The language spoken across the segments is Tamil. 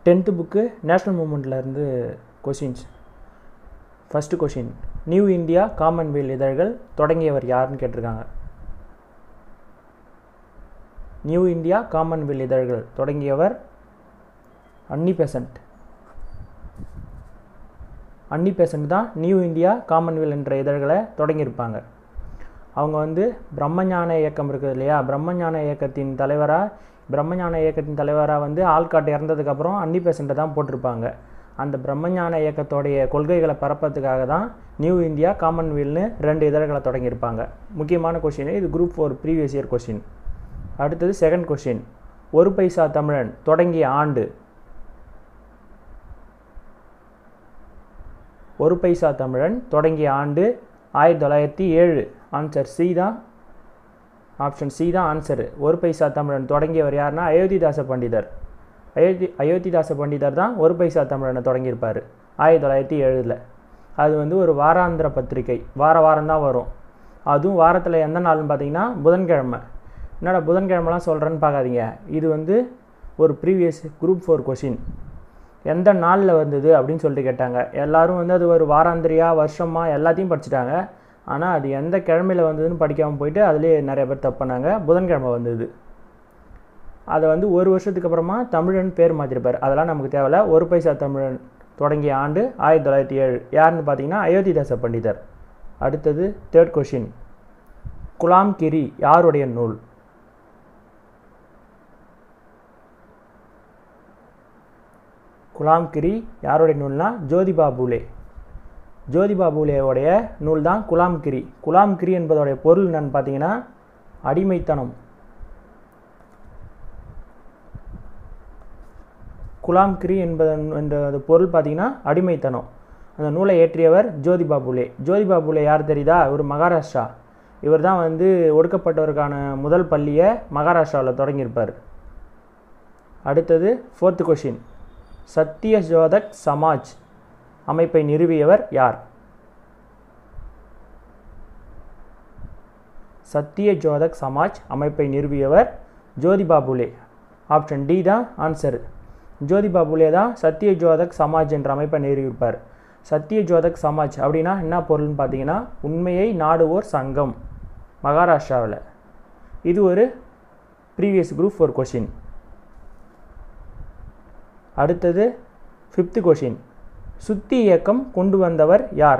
டென்த்து புக்கு நேஷ்னல் மூமெண்ட்லேருந்து questions first question New India Commonweal இதழ்கள் தொடங்கியவர் யாருன்னு கேட்டிருக்காங்க நியூ இந்தியா காமன்வெல் இதழ்கள் தொடங்கியவர் அன்னி பெசன்ட் அன்னி பெசன்ட் தான் நியூ இந்தியா காமன்வெல் என்ற இதழ்களை தொடங்கியிருப்பாங்க அவங்க வந்து பிரம்மஞான இயக்கம் இருக்குது இல்லையா பிரம்மஞான இயக்கத்தின் தலைவராக பிரம்மஞான இயக்கத்தின் தலைவராக வந்து ஆள்காட் இறந்ததுக்கப்புறம் அன்னி பெசண்ட்டை தான் போட்டிருப்பாங்க அந்த பிரம்மஞான இயக்கத்தோடைய கொள்கைகளை பரப்பத்துக்காக தான் நியூ இந்தியா காமன்வெல்னு ரெண்டு இதழ்களை தொடங்கியிருப்பாங்க முக்கியமான கொஷின் இது group four previous year question அடுத்தது செகண்ட் கொஷின் ஒரு பைசா தமிழன் தொடங்கிய ஆண்டு ஒரு பைசா தமிழன் தொடங்கிய ஆண்டு ஆயிரத்தி தொள்ளாயிரத்தி ஏழு ஆன்சர் சி தான் ஆப்ஷன் சி தான் ஆன்சரு ஒரு பைசா தமிழன் தொடங்கியவர் யாருன்னா அயோத்திதாச பண்டிதர் அயோத்தி அயோத்திதாச பண்டிதர் தான் ஒரு பைசா தமிழனை தொடங்கியிருப்பார் ஆயிரத்தி தொள்ளாயிரத்தி ஏழில் அது வந்து ஒரு வாராந்திர பத்திரிகை வார வாரம் தான் வரும் அதுவும் வாரத்தில் எந்த நாள்னு பார்த்தீங்கன்னா புதன்கிழமை என்னடா புதன்கிழமெலாம் சொல்கிறேன்னு பார்க்காதீங்க இது வந்து ஒரு ப்ரீவியஸ் குரூப் ஃபோர் கொஷின் எந்த நாளில் வந்தது அப்படின்னு சொல்லிட்டு கேட்டாங்க எல்லாரும் வந்து அது ஒரு வாராந்திரியா வருஷமா எல்லாத்தையும் படிச்சுட்டாங்க ஆனால் அது எந்த கிழமையில் வந்ததுன்னு படிக்காமல் போயிட்டு அதுலேயே நிறைய பேர் தப்பு பண்ணாங்க புதன்கிழமை வந்தது அதை வந்து ஒரு வருஷத்துக்கு அப்புறமா தமிழன் பேர் மாற்றிருப்பார் அதெல்லாம் நமக்கு தேவையில்ல ஒரு பைசா தமிழன் தொடங்கிய ஆண்டு ஆயிரத்தி தொள்ளாயிரத்தி ஏழு யாருன்னு பார்த்தீங்கன்னா அயோத்திதாச பண்டிதர் அடுத்தது தேர்ட் கொஷின் குலாம் கிரி யாருடைய நூல் குலாம் கிரி யாருடைய நூல்னா ஜோதிபா பூலே ஜோதிபா பூலேவுடைய நூல் தான் குலாம் கிரி குலாம் கிரி என்பதோடைய பொருள் என்னன்னு பார்த்தீங்கன்னா அடிமைத்தனம் குலாம் கிரி என்பதன் என்ற பொருள் பார்த்தீங்கன்னா அடிமைத்தனம் அந்த நூலை ஏற்றியவர் ஜோதிபா பூலே ஜோதிபா பூலே யார் தெரியுதா இவர் மகாராஷ்டிரா இவர் தான் வந்து ஒடுக்கப்பட்டவருக்கான முதல் பள்ளியை மகாராஷ்டிராவில் தொடங்கியிருப்பார் அடுத்தது ஃபோர்த்து கொஷின் சத்திய ஜோதக் சமாஜ் அமைப்பை நிறுவியவர் யார் சத்திய ஜோதக் சமாஜ் அமைப்பை நிறுவியவர் ஜோதிபா புலே ஆப்ஷன் டி தான் ஆன்சர் ஜோதிபா புலே தான் சத்திய ஜோதக் சமாஜ் என்ற அமைப்பை நிறுவியிருப்பார் சத்திய ஜோதக் சமாஜ் அப்படின்னா என்ன பொருள்னு பார்த்தீங்கன்னா உண்மையை நாடுவோர் சங்கம் மகாராஷ்டிராவில் இது ஒரு ப்ரீவியஸ் குரூப் ஒரு கொஷின் அடுத்தது ஃபிஃப்த்து கொஷின் சுத்தி இயக்கம் கொண்டு வந்தவர் யார்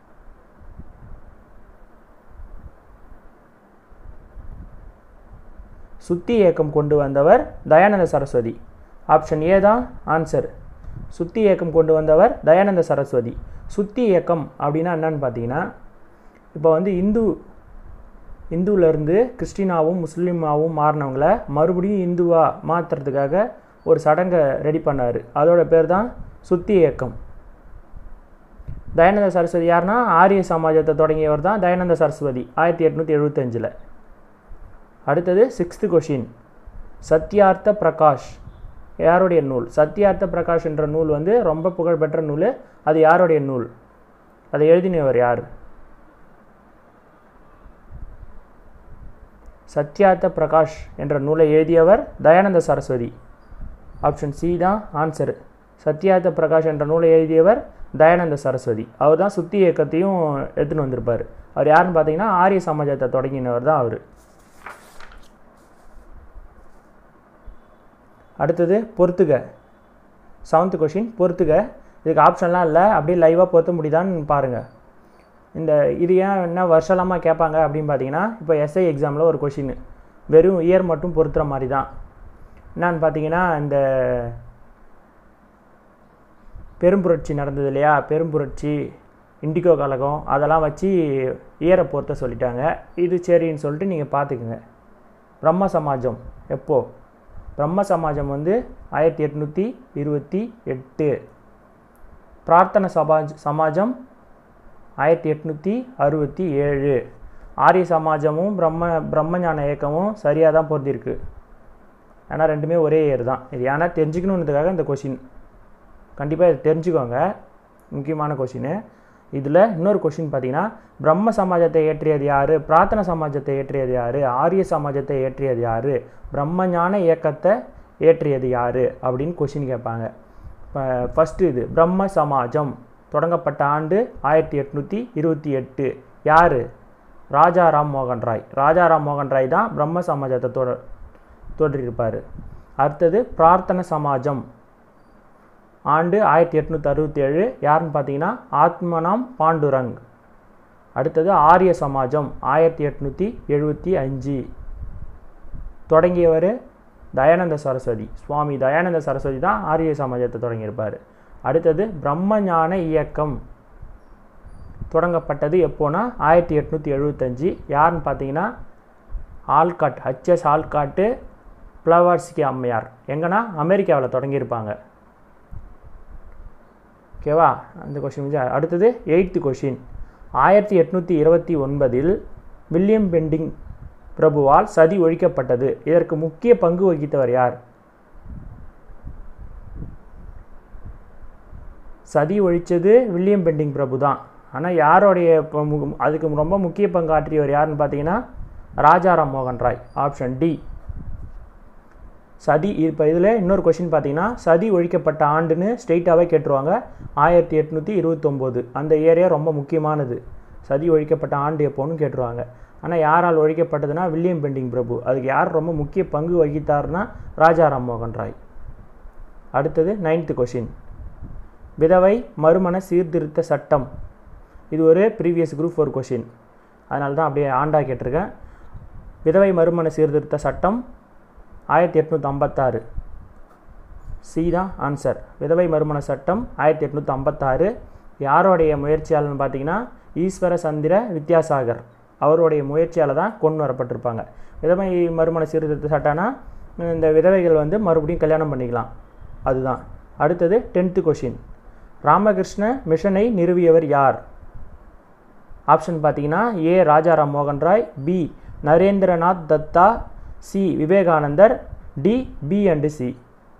சுத்தி இயக்கம் கொண்டு வந்தவர் தயானந்த சரஸ்வதி ஆப்ஷன் ஏ தான் ஆன்சர் சுத்தி இயக்கம் கொண்டு வந்தவர் தயானந்த சரஸ்வதி சுத்தி இயக்கம் அப்படின்னா என்னன்னு பார்த்தீங்கன்னா இப்போ வந்து இந்து இந்துவிலேருந்து கிறிஸ்டினாவும் முஸ்லீமாவும் மாறினவங்கள மறுபடியும் இந்துவாக மாற்றுறதுக்காக ஒரு சடங்கை ரெடி பண்ணார் அதோட பேர் தான் சுத்தி இயக்கம் தயானந்த சரஸ்வதி யாருன்னா ஆரிய சமாஜத்தை தொடங்கியவர் தான் தயானந்த சரஸ்வதி ஆயிரத்தி எட்நூற்றி எழுபத்தஞ்சில் அடுத்தது சிக்ஸ்த்து கொஷின் சத்யார்த்த பிரகாஷ் யாருடைய நூல் சத்யார்த்த பிரகாஷ் என்ற நூல் வந்து ரொம்ப புகழ்பெற்ற நூல் அது யாருடைய நூல் அதை எழுதினவர் யார் சத்யார்த்த பிரகாஷ் என்ற நூலை எழுதியவர் தயானந்த சரஸ்வதி ஆப்ஷன் சி தான் ஆன்சரு சத்யார்த்த பிரகாஷ் என்ற நூலை எழுதியவர் தயானந்த சரஸ்வதி அவர் தான் சுத்தி இயக்கத்தையும் எடுத்துன்னு வந்திருப்பார் அவர் யாருன்னு பார்த்தீங்கன்னா ஆரிய சமாஜத்தை தொடங்கினவர் தான் அவர் அடுத்தது பொறுத்துக செவன்த்து கொஷின் பொறுத்துக இதுக்கு ஆப்ஷன்லாம் இல்லை அப்படியே லைவாக பொருத்த முடியுதான்னு பாருங்கள் இந்த இது ஏன் என்ன வருஷலாமாக கேட்பாங்க அப்படின்னு பார்த்தீங்கன்னா இப்போ எஸ்ஐ எக்ஸாமில் ஒரு கொஷின் வெறும் இயர் மட்டும் பொறுத்துற மாதிரி தான் என்னான்னு பார்த்தீங்கன்னா இந்த பெரும்புரட்சி நடந்தது இல்லையா பெரும்புரட்சி இண்டிகோ கழகம் அதெல்லாம் வச்சு இயரை பொறுத்த சொல்லிட்டாங்க இது சரின்னு சொல்லிட்டு நீங்கள் பார்த்துக்குங்க பிரம்ம சமாஜம் எப்போது பிரம்ம சமாஜம் வந்து ஆயிரத்தி எட்நூற்றி இருபத்தி எட்டு பிரார்த்தனை சமாஜ் சமாஜம் ஆயிரத்தி எட்நூற்றி அறுபத்தி ஏழு ஆரிய சமாஜமும் பிரம்ம பிரம்மஞான இயக்கமும் சரியாக தான் பொருந்திருக்கு ஏன்னா ரெண்டுமே ஒரே இயர் தான் இது ஏன்னா தெரிஞ்சுக்கணுன்றதுக்காக இந்த கொஷின் கண்டிப்பாக இதை தெரிஞ்சுக்கோங்க முக்கியமான கொஷின் இதில் இன்னொரு கொஷின் பார்த்தீங்கன்னா பிரம்ம சமாஜத்தை ஏற்றியது யார் பிரார்த்தனை சமாஜத்தை ஏற்றியது யார் ஆரிய சமாஜத்தை ஏற்றியது யார் பிரம்மஞான இயக்கத்தை ஏற்றியது யார் அப்படின்னு கொஷின் கேட்பாங்க ஃபஸ்ட்டு இது பிரம்ம சமாஜம் தொடங்கப்பட்ட ஆண்டு ஆயிரத்தி எட்நூற்றி இருபத்தி எட்டு யார் ராஜா ராம் மோகன் ராய் ராஜா ராம் மோகன் ராய் தான் பிரம்ம சமாஜத்தை தொட தோன்றியிருப்பார் அடுத்தது பிரார்த்தன சமாஜம் ஆண்டு ஆயிரத்தி எட்நூற்றி அறுபத்தி ஏழு யாருன்னு பார்த்தீங்கன்னா ஆத்மனாம் பாண்டுரங் அடுத்தது ஆரிய சமாஜம் ஆயிரத்தி எட்நூற்றி எழுபத்தி அஞ்சு தொடங்கியவர் தயானந்த சரஸ்வதி சுவாமி தயானந்த சரஸ்வதி தான் ஆரிய சமாஜத்தை தொடங்கியிருப்பார் அடுத்தது பிரம்மஞான இயக்கம் தொடங்கப்பட்டது எப்போனா ஆயிரத்தி எட்நூற்றி எழுபத்தஞ்சு யாருன்னு பார்த்தீங்கன்னா ஆல்காட் ஹச்எஸ் ஆல்காட்டு பிளவார்ஸ்கி அம்மையார் எங்கன்னா அமெரிக்காவில் தொடங்கியிருப்பாங்க ஓகேவா அந்த கொஷின் முடிஞ்சா அடுத்தது எயித்து கொஷின் ஆயிரத்தி எட்நூற்றி இருபத்தி ஒன்பதில் வில்லியம் பெண்டிங் பிரபுவால் சதி ஒழிக்கப்பட்டது இதற்கு முக்கிய பங்கு வகித்தவர் யார் சதி ஒழித்தது வில்லியம் பெண்டிங் பிரபு தான் ஆனால் யாருடைய ப- மு- அதுக்கு ரொம்ப முக்கிய பங்கு ஆற்றியவர் யாருன்னு பார்த்தீங்கன்னா ராஜாராம் மோகன் ராய் ஆப்ஷன் டி சதி இப்போ இதில் இன்னொரு கொஷின் பார்த்தீங்கன்னா சதி ஒழிக்கப்பட்ட ஆண்டுன்னு ஸ்ட்ரெயிட்டாகவே கேட்டுருவாங்க ஆயிரத்தி எட்நூற்றி இருபத்தொம்போது அந்த ஏரியா ரொம்ப முக்கியமானது சதி ஒழிக்கப்பட்ட ஆண்டு எப்போன்னு கேட்டுருவாங்க ஆனால் யாரால் ஒழிக்கப்பட்டதுன்னா வில்லியம் பெண்டிங் பிரபு அதுக்கு யார் ரொம்ப முக்கிய பங்கு வகித்தார்னா ராஜாராம் மோகன் ராய் அடுத்தது நைன்த்து கொஷின் விதவை மறுமண சீர்திருத்த சட்டம் இது ஒரு ப்ரீவியஸ் குரூப் ஃபோர் கொஷின் அதனால தான் அப்படியே ஆண்டா கேட்டிருக்கேன் விதவை மறுமண சீர்திருத்த சட்டம் ஆயிரத்தி எட்நூற்றி ஐம்பத்தாறு சி தான் ஆன்சர் விதவை மறுமண சட்டம் ஆயிரத்தி எட்நூற்றி ஐம்பத்தாறு யாருடைய முயற்சியாளர்னு பார்த்தீங்கன்னா ஈஸ்வர சந்திர வித்யாசாகர் அவருடைய முயற்சியால் தான் கொண்டு வரப்பட்டிருப்பாங்க விதவை மறுமண சீர்திருத்த சட்டம்னா இந்த விதவைகள் வந்து மறுபடியும் கல்யாணம் பண்ணிக்கலாம் அதுதான் அடுத்தது டென்த்து கொஷின் ராமகிருஷ்ண மிஷனை நிறுவியவர் யார் ஆப்ஷன் பார்த்தீங்கன்னா ஏ ராஜாராம் மோகன் ராய் பி நரேந்திரநாத் தத்தா சி விவேகானந்தர் D B and C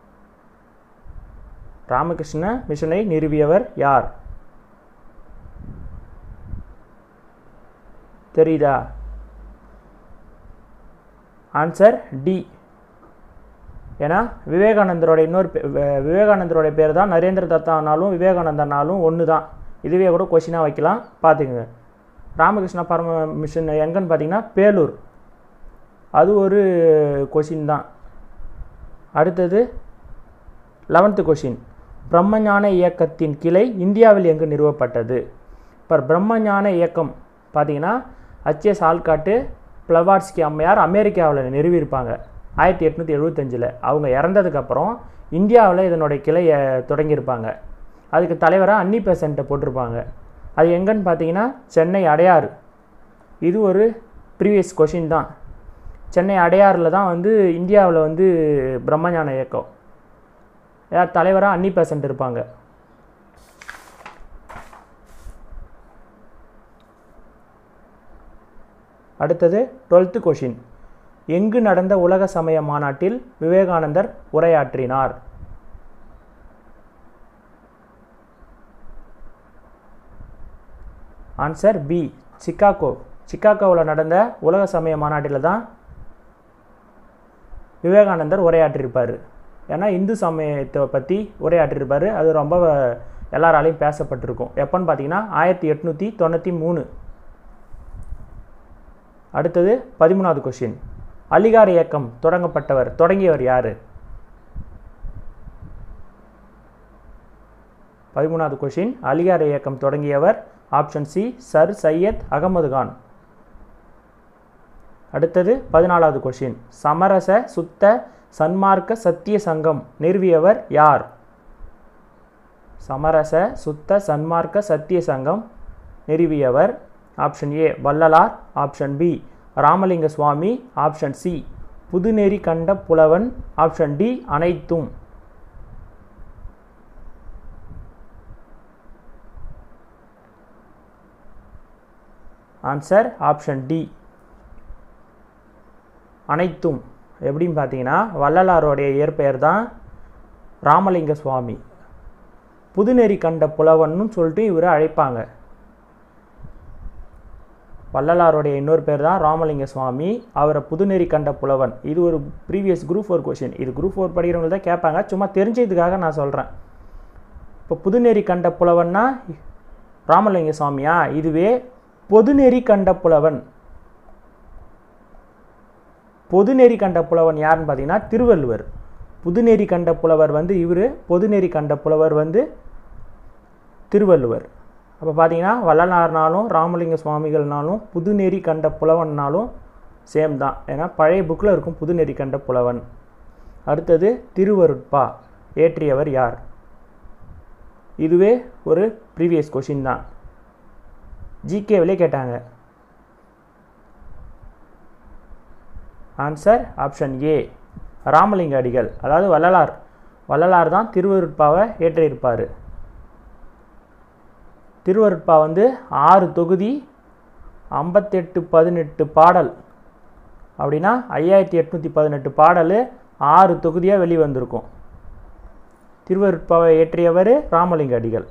Ramakrishna மிஷனை நிறுவியவர் யார் தெரியுதா ஆன்சர் டி ஏன்னா விவேகானந்தரோட இன்னொரு பே- வே- விவேகானந்தரோட பேர் தான் நரேந்திர தத்தானாலும் விவேகானந்தனாலும் ஒன்று தான் இதுவே கூட கொஷினாக வைக்கலாம் பார்த்துக்குங்க ராமகிருஷ்ண பரம மிஷன் எங்கன்னு பார்த்தீங்கன்னா பேலூர் அது ஒரு கொஷின் தான் அடுத்தது லெவன்த்து கொஷின் பிரம்மஞான இயக்கத்தின் கிளை இந்தியாவில் எங்கு நிறுவப்பட்டது இப்போ பிரம்மஞான இயக்கம் பார்த்தீங்கன்னா ஹச்எஸ் ஆல்காட்டு பிளவாட்ஸ்கி அம்மையார் அமெரிக்காவில் நிறுவியிருப்பாங்க ஆயிரத்தி எட்நூற்றி எழுபத்தஞ்சில் அவங்க இறந்ததுக்கப்புறம் இந்தியாவில் இதனுடைய கிளையை தொடங்கியிருப்பாங்க அதுக்கு தலைவராக அன்னி பெசண்ட்டை போட்டிருப்பாங்க அது எங்கன்னு பார்த்தீங்கன்னா சென்னை அடையாறு இது ஒரு ப்ரீவியஸ் கொஷின் தான் சென்னை அடையாறில் தான் வந்து இந்தியாவில் வந்து பிரம்மஞான இயக்கம் யார் தலைவராக அன்னி பெசன்ட் இருப்பாங்க அடுத்தது டுவெல்த்து கொஷின் எங்கு நடந்த உலக சமய மாநாட்டில் விவேகானந்தர் உரையாற்றினார் ஆன்சர் பி சிக்காகோ சிக்காகோவில் நடந்த உலக சமய மாநாட்டில் தான் விவேகானந்தர் உரையாற்றியிருப்பார் ஏன்னா இந்து சமயத்தை பற்றி உரையாற்றியிருப்பார் அது ரொம்ப எல்லாராலையும் பேசப்பட்டிருக்கும் எப்போன்னு பார்த்தீங்கன்னா ஆயிரத்தி எட்நூற்றி தொண்ணூற்றி மூணு அடுத்தது பதிமூணாவது கொஷின் அலிகார் இயக்கம் தொடங்கப்பட்டவர் தொடங்கியவர் யார் பதிமூணாவது கொஷின் அலிகார் இயக்கம் தொடங்கியவர் option C sir Syed Ahmed Khan அடுத்தது பதினாலாவது கொஷின் சமரச சுத்த சன்மார்க்க சத்திய சங்கம் நிறுவியவர் யார் சமரச சுத்த சன்மார்க்க சத்திய சங்கம் நிறுவியவர் option A Vallalar option B Ramalinga Swami option C புதுநெறி கண்ட புலவன் ஆப்ஷன் டி அனைத்தும் ஆன்சர் ஆப்ஷன் டி அனைத்தும் எப்படின்னு பார்த்தீங்கன்னா வள்ளலாருடைய இயற்பெயர் தான் ராமலிங்க சுவாமி புதுநெறி கண்ட புலவன்னு சொல்லிட்டு இவரை அழைப்பாங்க வள்ளலாருடைய இன்னொரு பேர் தான் ராமலிங்க சுவாமி அவரை புதுநெறி கண்ட புலவன் இது ஒரு ப்ரீவியஸ் குரூப் ஃபோர் கொஷின் இது குரூப் ஃபோர் படிக்கிறவங்க தான் கேட்பாங்க சும்மா தெரிஞ்சதுக்காக நான் சொல்கிறேன் இப்போ புதுநெறி கண்ட புலவன்னா ராமலிங்க சுவாமியா இதுவே பொதுநெறி கண்ட புலவன் பொதுநெறி கண்ட புலவன் யாருன்னு பார்த்தீங்கன்னா திருவள்ளுவர் புதுநெறி கண்ட புலவர் வந்து இவர் பொதுநெறி கண்ட புலவர் வந்து திருவள்ளுவர் அப்போ பார்த்தீங்கன்னா வள்ளலார்னாலும் ராமலிங்க சுவாமிகள்னாலும் புதுநெறி கண்ட புலவன்னாலும் சேம் தான் ஏன்னா பழைய புக்கில் இருக்கும் புதுநெறி கண்ட புலவன் அடுத்தது திருவருட்பா ஏற்றியவர் யார் இதுவே ஒரு ப்ரீவியஸ் கொஷின் தான் ஜிகேவிலே கேட்டாங்க ஆன்சர் ஆப்ஷன் ஏ ராமலிங்க அடிகள் அதாவது வள்ளலார் வள்ளலார் தான் திருவருட்பாவை ஏற்றியிருப்பார் திருவருட்பா வந்து ஆறு தொகுதி ஐம்பத்தெட்டு பதினெட்டு பாடல் அப்படின்னா ஐயாயிரத்தி எட்நூற்றி பதினெட்டு பாடல் ஆறு தொகுதியாக வெளிவந்திருக்கும் திருவருட்பாவை ஏற்றியவர் ராமலிங்க அடிகள்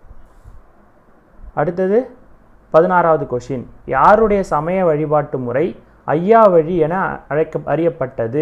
அடுத்தது பதினாறாவது கொஷின் யாருடைய சமய வழிபாட்டு முறை ஐயா வழி என அழைக்க அறியப்பட்டது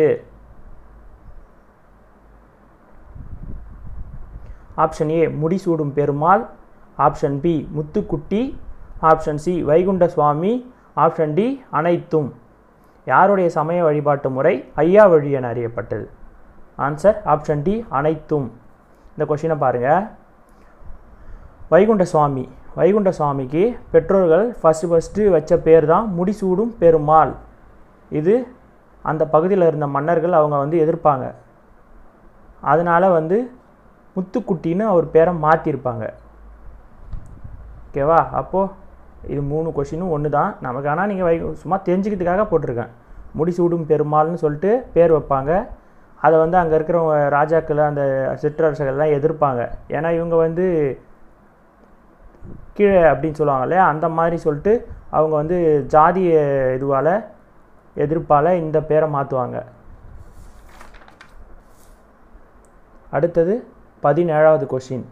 option A Mudisoodum Perumal option B Muthukutty option C Vaikunda Swami option D அனைத்தும் யாருடைய சமய வழிபாட்டு முறை ஐயா வழி என அறியப்பட்டது ஆன்சர் ஆப்ஷன் டி அனைத்தும் இந்த கொஷினை பாருங்கள் வைகுண்ட சுவாமி வைகுண்ட சுவாமிக்கு பெற்றோர்கள் ஃபஸ்ட்டு ஃபஸ்ட்டு வச்ச பேர் தான் முடிசூடும் பெருமாள் இது அந்த பகுதியில் இருந்த மன்னர்கள் அவங்க வந்து எதிர்ப்பாங்க அதனால் வந்து முத்துக்குட்டின்னு அவர் பேரை மாற்றிருப்பாங்க ஓகேவா அப்போது இது மூணு கொஷினும் ஒன்று தான் நமக்கு ஆனால் நீங்கள் வை சும்மா தெரிஞ்சுக்கிறதுக்காக போட்டிருக்கேன் முடிசூடும் பெருமாள்னு சொல்லிட்டு பேர் வைப்பாங்க அதை வந்து அங்கே இருக்கிறவங்க ராஜாக்கள் அந்த சிற்றரசர்கள்லாம் எதிர்ப்பாங்க ஏன்னா இவங்க வந்து கீழே அப்படின்னு சொல்லுவாங்க இல்லையா அந்த மாதிரி சொல்லிட்டு அவங்க வந்து ஜாதிய இதுவால் எதிர்ப்பால் இந்த பேரை மாற்றுவாங்க அடுத்தது பதினேழாவது கொஷின்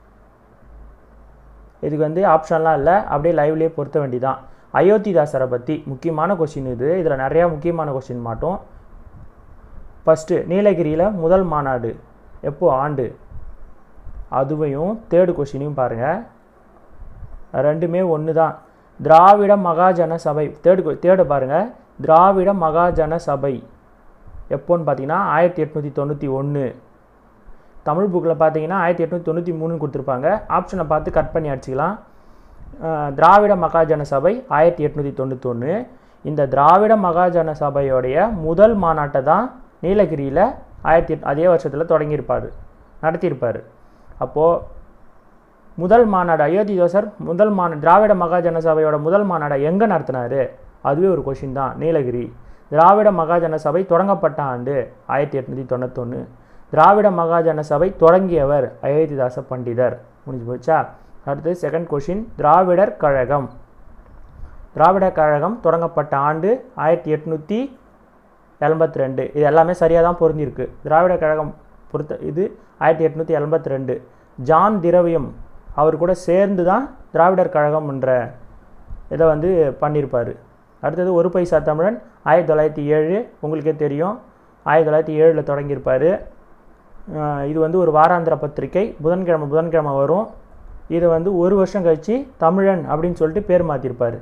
இதுக்கு வந்து ஆப்ஷன்லாம் இல்லை அப்படியே லைவ்லேயே பொருத்த வேண்டிதான் அயோத்திதாசரை பற்றி முக்கியமான கொஷின் இது இதில் நிறையா முக்கியமான கொஷின் மாட்டோம் ஃபஸ்ட்டு நீலகிரியில் முதல் மாநாடு எப்போ ஆண்டு அதுவையும் தேர்டு கொஷினையும் பாருங்கள் ரெண்டுமே ஒன்று தான் திராவிட மகாஜன சபை தேர்டு தேர்டு பாருங்கள் திராவிட மகாஜன சபை எப்போன்னு பார்த்தீங்கன்னா ஆயிரத்தி எட்நூற்றி தொண்ணூற்றி ஒன்று தமிழ் புக்கில் பார்த்தீங்கன்னா ஆயிரத்தி எட்நூற்றி தொண்ணூற்றி மூணுன்னு கொடுத்துருப்பாங்க ஆப்ஷனை பார்த்து கட் பண்ணி அடிச்சிக்கலாம் திராவிட மகாஜன சபை ஆயிரத்தி எட்நூற்றி தொண்ணூத்தொன்று இந்த திராவிட மகாஜன சபையோடைய முதல் மாநாட்டை தான் நீலகிரியில் ஆயிரத்தி எட் அதே வருஷத்தில் தொடங்கியிருப்பார் நடத்தியிருப்பார் அப்போது முதல் மாநாடு அயோத்திதாசர் முதல் மாநாடு திராவிட மகாஜன சபையோட முதல் மாநாடை எங்கே நடத்தினார் அதுவே ஒரு கொஷின் தான் நீலகிரி திராவிட மகாஜன சபை தொடங்கப்பட்ட ஆண்டு ஆயிரத்தி எட்நூற்றி தொண்ணூத்தொன்று திராவிட மகாஜன சபை தொடங்கியவர் அயோத்திதாச பண்டிதர் முடிஞ்சு போச்சா அடுத்து செகண்ட் கொஷின் திராவிடர் கழகம் திராவிடர் கழகம் தொடங்கப்பட்ட ஆண்டு ஆயிரத்தி எட்நூற்றி எண்பத்தி ரெண்டு இது எல்லாமே சரியாக தான் பொருந்திருக்கு திராவிடர் கழகம் பொறுத்த இது ஆயிரத்தி எட்நூற்றி எண்பத்தி ரெண்டு ஜான் திரவியம் அவர் கூட சேர்ந்து தான் திராவிடர் கழகம் என்ற இதை வந்து பண்ணியிருப்பார் அடுத்தது ஒரு பைசா தமிழன் ஆயிரத்தி தொள்ளாயிரத்தி ஏழு உங்களுக்கே தெரியும் ஆயிரத்தி தொள்ளாயிரத்தி ஏழில் தொடங்கியிருப்பார் இது வந்து ஒரு வாராந்திர பத்திரிக்கை புதன்கிழமை புதன்கிழமை வரும் இதை வந்து ஒரு வருஷம் கழித்து தமிழன் அப்படின்னு சொல்லிட்டு பேர் மாற்றிருப்பார்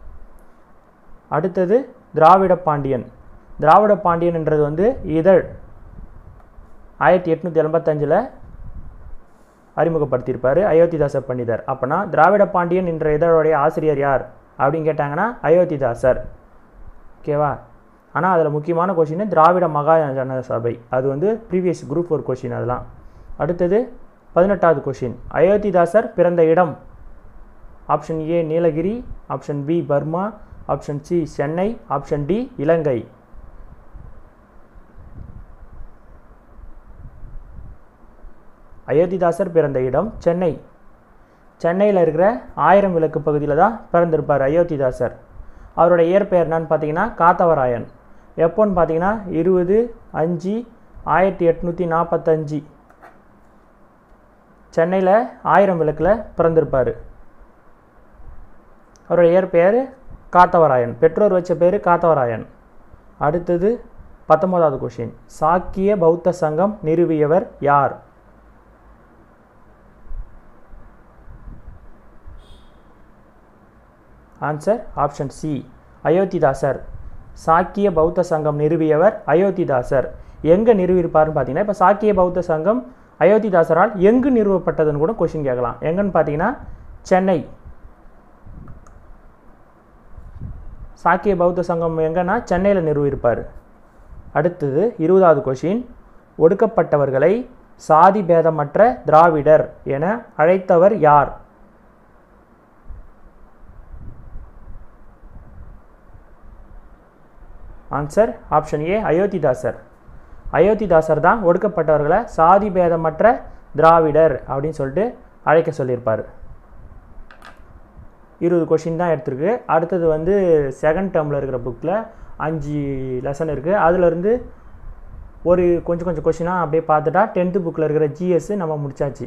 அடுத்தது திராவிட பாண்டியன் திராவிட பாண்டியன்ன்றது வந்து இதழ் ஆயிரத்தி எட்நூற்றி எண்பத்தஞ்சில் அறிமுகப்படுத்தியிருப்பார் அயோத்திதாச பண்டிதர் அப்போனா திராவிட பாண்டியன் என்ற இதழுடைய ஆசிரியர் யார் அப்படின்னு கேட்டாங்கன்னா அயோத்திதாசர் ஓகேவா ஆனால் அதில் முக்கியமான கொஷின் திராவிட மகாஜன சபை அது வந்து ப்ரீவியஸ் குரூப் ஒரு கொஷின் அதெல்லாம் அடுத்தது பதினெட்டாவது கொஷின் அயோத்திதாசர் பிறந்த இடம் option A Nilgiri option B Burma option C Chennai option D Ilangai அயோத்திதாசர் பிறந்த இடம் சென்னை சென்னையில் இருக்கிற ஆயிரம் விளக்கு பகுதியில் தான் பிறந்திருப்பார் அயோத்திதாசர் அவரோட இயற்பெயர் என்னன்னு பார்த்தீங்கன்னா காத்தவராயன் எப்போன்னு பார்த்தீங்கன்னா இருபது அஞ்சு ஆயிரத்தி எட்நூற்றி நாற்பத்தஞ்சு சென்னையில் ஆயிரம் விளக்கில் பிறந்திருப்பார் அவரோட இயற்பெயர் காத்தவராயன் பெற்றோர் வச்ச பேர் காத்தவராயன் அடுத்தது பத்தொன்பதாவது கொஷின் சாக்கிய பௌத்த சங்கம் நிறுவியவர் யார் ஆன்சர் ஆப்ஷன் சி அயோத்திதாசர் சாக்கிய பௌத்த சங்கம் நிறுவியவர் அயோத்திதாசர் எங்கே நிறுவியிருப்பாருன்னு பார்த்தீங்கன்னா இப்போ சாக்கிய பௌத்த சங்கம் அயோத்திதாசரால் எங்கு நிறுவப்பட்டதுன்னு கூட கொஷின் கேட்கலாம் எங்கன்னு பார்த்தீங்கன்னா சென்னை சாக்கிய பௌத்த சங்கம் எங்கன்னா சென்னையில் நிறுவியிருப்பார் அடுத்தது இருபதாவது கொஷின் ஒடுக்கப்பட்டவர்களை சாதி பேதமற்ற திராவிடர் என அழைத்தவர் யார் ஆன்சர் ஆப்ஷன் ஏ அயோத்திதாசர் அயோத்திதாசர் தான் ஒடுக்கப்பட்டவர்களை சாதி பேதமற்ற திராவிடர் அப்படின்னு சொல்லிட்டு அழைக்க சொல்லியிருப்பார் இருபது கொஷின் தான் எடுத்திருக்கு அடுத்தது வந்து செகண்ட் டேர்மில் இருக்கிற புக்கில் அஞ்சு லெசன் இருக்குது அதுலேருந்து ஒரு கொஞ்சம் கொஞ்சம் கொஷினாக அப்படியே பார்த்துட்டா டென்த்து புக்கில் இருக்கிற ஜிஎஸ் நம்ம முடிச்சாச்சு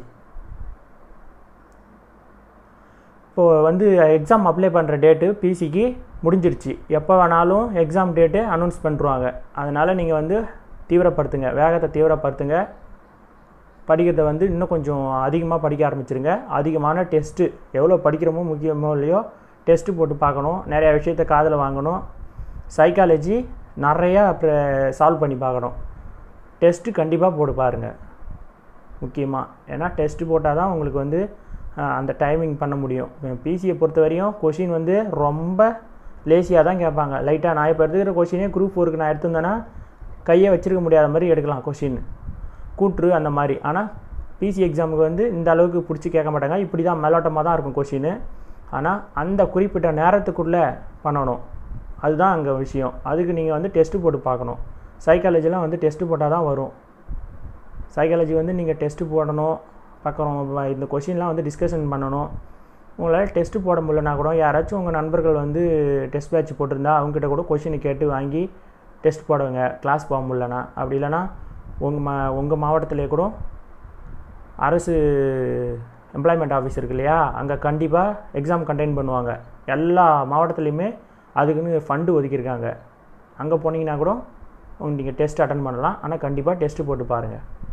இப்போது வந்து எக்ஸாம் அப்ளை பண்ணுற டேட்டு பிசிக்கு முடிஞ்சிருச்சு எப்போ வேணாலும் எக்ஸாம் டேட்டு அனௌன்ஸ் பண்ணிருவாங்க அதனால் நீங்கள் வந்து தீவிரப்படுத்துங்க வேகத்தை தீவிரப்படுத்துங்க படிக்கிறத வந்து இன்னும் கொஞ்சம் அதிகமாக படிக்க ஆரம்பிச்சிருங்க அதிகமான டெஸ்ட்டு எவ்வளோ படிக்கிறோமோ முக்கியமோ இல்லையோ டெஸ்ட்டு போட்டு பார்க்கணும் நிறையா விஷயத்த காதில் வாங்கணும் சைக்காலஜி நிறையா சால்வ் பண்ணி பார்க்கணும் டெஸ்ட்டு கண்டிப்பாக போட்டு பாருங்கள் முக்கியமாக ஏன்னா டெஸ்ட்டு போட்டால் தான் உங்களுக்கு வந்து அஹ், அந்த டைமிங் பண்ண முடியும் பிசியை பொறுத்த வரையும் கொஷின் வந்து ரொம்ப லேசியாக தான் கேட்பாங்க லைட்டாக நான் இப்போ எடுத்துக்கிற கொஷினே குரூப் ஃபோருக்கு நான் எடுத்திருந்தேன்னா கையை வச்சிருக்க முடியாத மாதிரி எடுக்கலாம் கொஷின் கூற்று அந்த மாதிரி ஆனால் பிசி எக்ஸாமுக்கு வந்து இந்த அளவுக்கு பிடிச்சி கேட்க மாட்டாங்க இப்படி தான் மேலோட்டமாக தான் இருக்கும் கொஷின் ஆனால் அந்த குறிப்பிட்ட நேரத்துக்குள்ளே பண்ணணும் அதுதான் அங்கே விஷயம் அதுக்கு நீங்கள் வந்து டெஸ்ட்டு போட்டு பார்க்கணும் சைக்காலஜிலாம் வந்து டெஸ்ட்டு போட்டால் தான் வரும் சைக்காலஜி வந்து நீங்கள் டெஸ்ட்டு போடணும் பார்க்குறோம் இந்த கொஷின்லாம் வந்து டிஸ்கஷன் பண்ணணும் உங்களால் டெஸ்ட்டு போட முடியலனா கூட யாராச்சும் உங்கள் நண்பர்கள் வந்து டெஸ்ட் பேட்ச் போட்டிருந்தா அவங்ககிட்ட கூட கொஷினை கேட்டு வாங்கி டெஸ்ட் போடுங்க கிளாஸ் போக முடியலனா அப்படி இல்லைனா உங்கள் மா உங்கள் மாவட்டத்திலே கூட அரசு எம்ப்ளாய்மெண்ட் ஆஃபீஸ் இருக்கு இல்லையா அங்கே கண்டிப்பாக எக்ஸாம் கண்டெயின் பண்ணுவாங்க எல்லா மாவட்டத்துலேயுமே அதுக்குன்னு ஃபண்டு ஒதுக்கியிருக்காங்க அங்கே போனீங்கன்னா கூட நீங்கள் டெஸ்ட் அட்டன் பண்ணலாம் ஆனால் கண்டிப்பாக டெஸ்ட்டு போட்டு பாருங்கள்